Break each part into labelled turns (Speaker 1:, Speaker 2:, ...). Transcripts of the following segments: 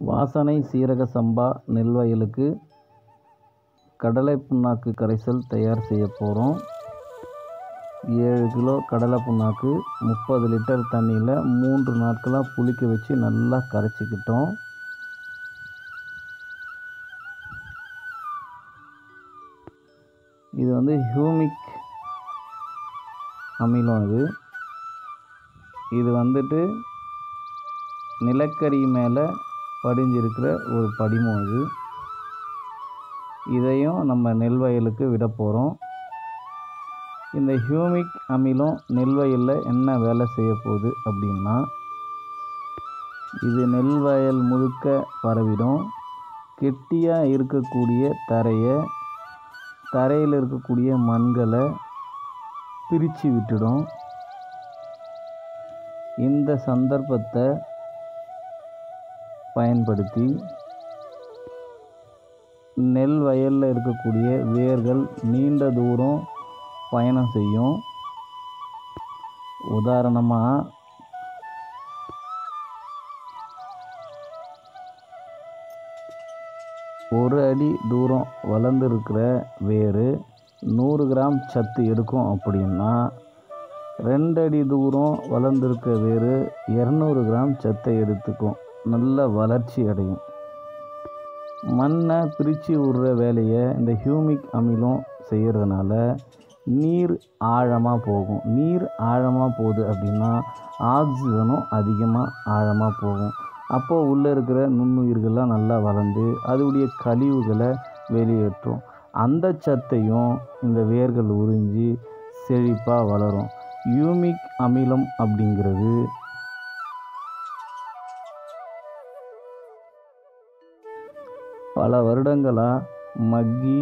Speaker 1: வாசனை சீரக சம்பா நெல் வயலுக்கு கடலை புண்ணாக்கு கரைசல் தயார் செய்ய போகிறோம் ஏழு கிலோ கடலை புண்ணாக்கு முப்பது லிட்டர் தண்ணியில் மூன்று நாட்களாக புளிக்க வச்சு நல்லா கரைச்சிக்கிட்டோம் இது வந்து ஹியூமிக் அமிலம் இது இது வந்துட்டு நிலக்கரி மேலே படிஞ்சிருக்கிற ஒரு படிமம் இது இதையும் நம்ம நெல் வயலுக்கு விட போகிறோம் இந்த ஹியூமிக் அமிலம் நெல் வயலில் என்ன வேலை செய்ய போகுது அப்படின்னா இது நெல் வயல் முழுக்க பரவிடும் கெட்டியாக இருக்கக்கூடிய தரையை தரையில் இருக்கக்கூடிய மண்களை பிரித்து விட்டுடும் இந்த சந்தர்ப்பத்தை பயன்படுத்தி நெல் வயலில் இருக்கக்கூடிய வேர்கள் நீண்ட தூரம் பயணம் செய்யும் உதாரணமாக ஒரு அடி தூரம் வளர்ந்துருக்கிற வேர் நூறு கிராம் சத்து எடுக்கும் அப்படின்னா ரெண்டு அடி தூரம் வளர்ந்துருக்க வேர் இரநூறு கிராம் சத்தை எடுத்துக்கும் நல்ல வளர்ச்சி அடையும் மண்ணை பிரித்து விடுற வேலையை இந்த ஹியூமிக் அமிலம் செய்கிறதுனால நீர் ஆழமாக போகும் நீர் ஆழமாக போகுது அப்படின்னா ஆக்சிஜனும் அதிகமாக ஆழமாக போகும் அப்போது உள்ளே இருக்கிற நுண்ணுயிர்கள்லாம் நல்லா வளர்ந்து அதோடைய கழிவுகளை வெளியேற்றும் அந்த சத்தையும் இந்த வேர்கள் உறிஞ்சி செழிப்பாக வளரும் யூமிக் அமிலம் அப்படிங்கிறது பல வருடங்களாக மக்கி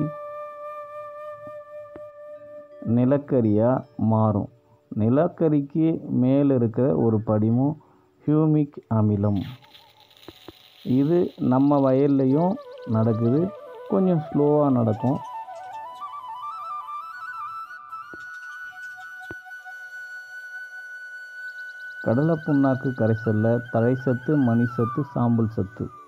Speaker 1: நிலக்கரியாக மாறும் நிலக்கரிக்கு மேலே இருக்கிற ஒரு படிமம் ஹியூமிக் அமிலம் இது நம்ம வயல்லையும் நடக்குது கொஞ்சம் ஸ்லோவாக நடக்கும் கடலை புண்ணாக்கு கரைசலில் தழை சத்து மணி சத்து சாம்பல் சத்து